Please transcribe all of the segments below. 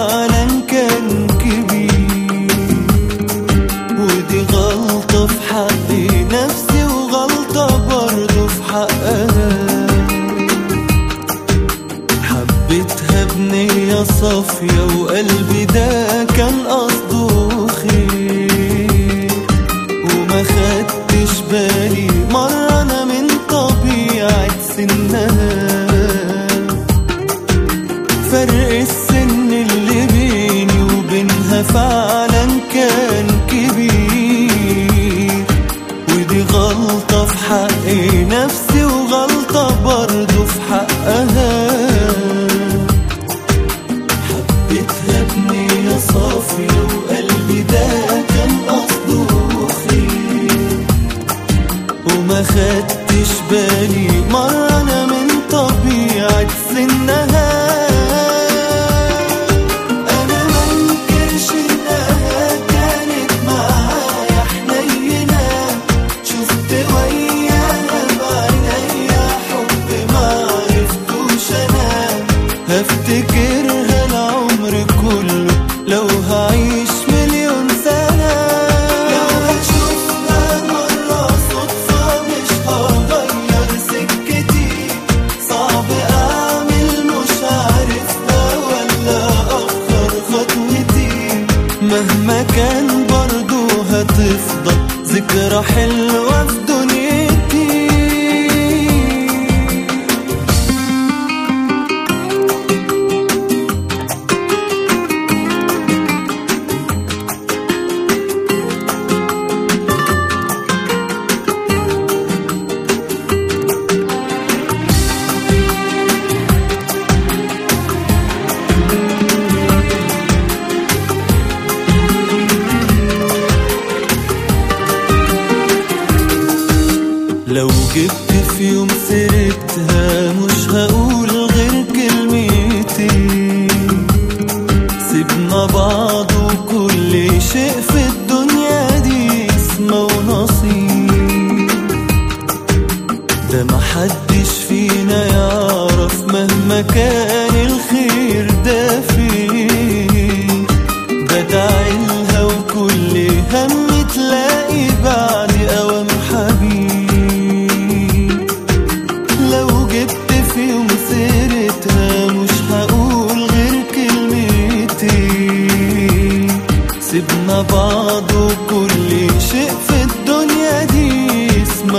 فعلا كان كبير ودي غلطة في حق نفسي وغلطة برضه في حقها حبيتها بنية صافية وقلبي ده كان قصده خير وما خدتش بالي مرة أنا من طبيعة سنها فرق السن اللي بيني وبينها فعلا كان كبير ودي غلطة في حق نفسي وغلطة برضه في حقها حبيتها بنية صافية وقلبي ده كان قصده خير وما خدتش بالي مرة أنا من طبيعة سنها أنا منكرش إنها كانت معايا حنينة شفت وياها بعينيا حب معرفتوش أنا هفتكرها العمر كله لو هعيش مليون سنة لو هشوفها مرة صدفة مش هغير سكتي صعب أعمل مش عارفها ولا أخر خطوتي مهما كان برضو هتفضل ذكرى حلوة في دنيتي لو جبت في يوم سيرتها مش هقول غير كلمتين سيبنا بعض وكل شيء في الدنيا دي اسمه ونصيب ده محدش فينا يعرف مهما كان الخير ده فين بدعيلها وكل هم تلاقي بعد أوام حبيب لو جبت في يوم سيرتها مش هقول غير كلمتين سيبنا بعض وكل شيء في الدنيا دي اسمه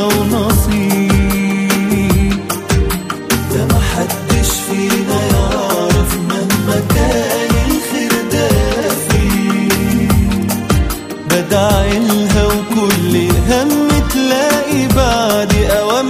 ونصيب ده محدش فينا يعرف مهما كان الخير ده فيه بدعيلها وكل هم تلاقي بعد أوام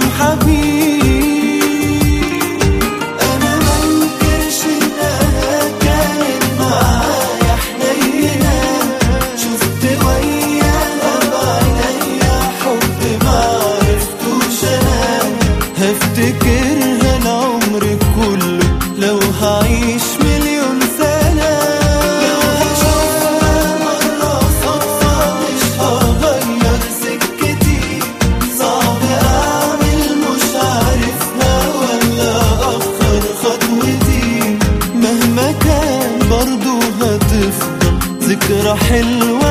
حبيب أنا منكرش إنها كانت معايا حنينة شفت وياها بعينيا حب معرفتوش أنا هفتكرها العمر كله لو هعيش مليون سنة لو هشوفها مرة صدفة مش هغير سكتي صعب أعمل مش عارفها ولا أخر خطوتي مهما كان برضو هتفضل ذكرى حلوة